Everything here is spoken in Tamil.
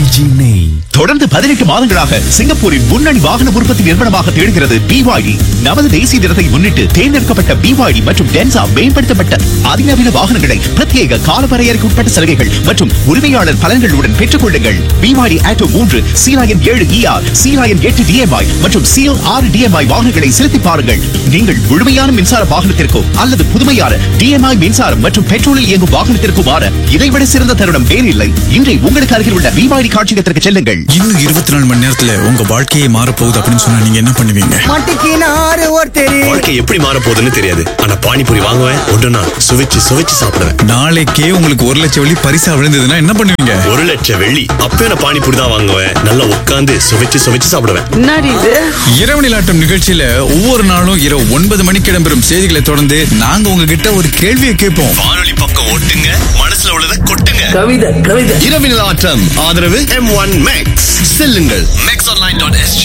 எல்ஜி நெய் தொடர்ந்து பதினெட்டு மாதங்களாக சிங்கப்பூரின் முன்னணி வாகன உற்பத்தி நிறுவனமாக திகழ்கிறது BYD நமது தேசிய தினத்தை முன்னிட்டு தேர்ந்தெடுக்கப்பட்ட BYD மற்றும் டென்சா மேம்படுத்தப்பட்ட அதிநவீன வாகனங்களை பிரத்யேக காலவரையறைக்கு உட்பட்ட சலுகைகள் மற்றும் உரிமையாளர் பலன்களுடன் பெற்றுக் கொள்ளுங்கள் BYD ஆட்டோ மூன்று சீராயன் ஏழு ER சீராயன் எட்டு DMI மற்றும் சீல் ஆறு DMI வாகனங்களை செலுத்தி பாருங்கள் நீங்கள் முழுமையான மின்சார வாகனத்திற்கோ அல்லது புதுமையான DMI மின்சாரம் மற்றும் பெட்ரோலில் இயங்கும் வாகனத்திற்கோ மாற இதைவிட சிறந்த தருணம் வேறில்லை இன்றை உங்களுக்கு அருகில் உள்ள BYD காட்சியகத்திற்கு செல்லுங்கள் இன்னும் இருபத்தி நாலு மணி நேரத்துல உங்க வாழ்க்கையே மாறப்போகுது அப்படின்னு சொன்னா நீங்க என்ன பண்ணுவீங்க மாட்டிக்கினாரு ஒருத்தர் வாழ்க்கை எப்படி மாற போகுதுன்னு தெரியாது ஆனா பானிபூரி வாங்குவேன் ஒன்று நான் சுவைச்சு சுவைச்சு சாப்பிடுவேன் நாளைக்கே உங்களுக்கு ஒரு லட்சம் வெள்ளி பரிசா விழுந்ததுன்னா என்ன பண்ணுவீங்க ஒரு லட்சம் வெள்ளி அப்பயும் நான் பானிபூரி தான் வாங்குவேன் நல்லா உட்காந்து சுவைச்சு சுவைச்சு சாப்பிடுவேன் என்னடி இது இரவு நிலாட்டம் நிகழ்ச்சியில ஒவ்வொரு நாளும் இரவு ஒன்பது மணிக்கு இடம்பெறும் செய்திகளை தொடர்ந்து நாங்க உங்ககிட்ட ஒரு கேள்வியை கேட்போம் வானொலி பக்கம் ஓட்டுங்க மனசுல உள்ளதை கொட்டுங்க கவிதை கவிதை இரவினல் ஆட்டம் ஆதரவு எம் ஒன் மேக்ஸ் செல்லுங்கள் மேக்ஸ் ஆன்லைன் டாட் எஸ்ஜி